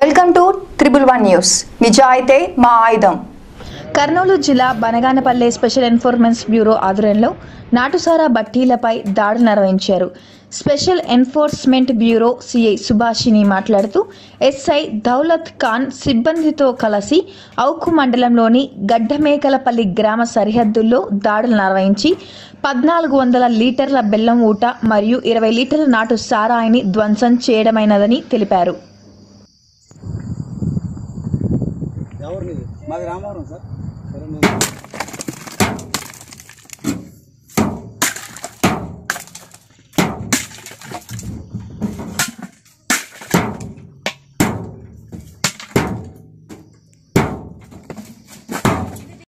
welcome to triple one news నిజాయితే మా ఆయుధం కర్నూలు జిల్లా బనగానపల్లె స్పెషల్ ఎన్ఫోర్స్మెంట్ బ్యూరో ఆధ్వర్యంలో నాటుసారా బట్టీలపై దాడులు నిర్వహించారు special enforcement bureau CI Subhashini మాట్లాడుతూ ఎస్ఐ దౌలత్ ఖాన్ సిబ్బందితో కలిసి ఔకు మండలంలోని గడ్డమేకలపల్లి గ్రామ సరిహద్దుల్లో దాడులు నిర్వహించి పద్నాలుగు వందల లీటర్ల బెల్లం ఊట మరియు ఇరవై లీటర్ల నాటు సారాయిని ధ్వంసం చేయడమైనదని తెలిపారు ఎవరు మీది మాది రామవరం సార్ సరే నేను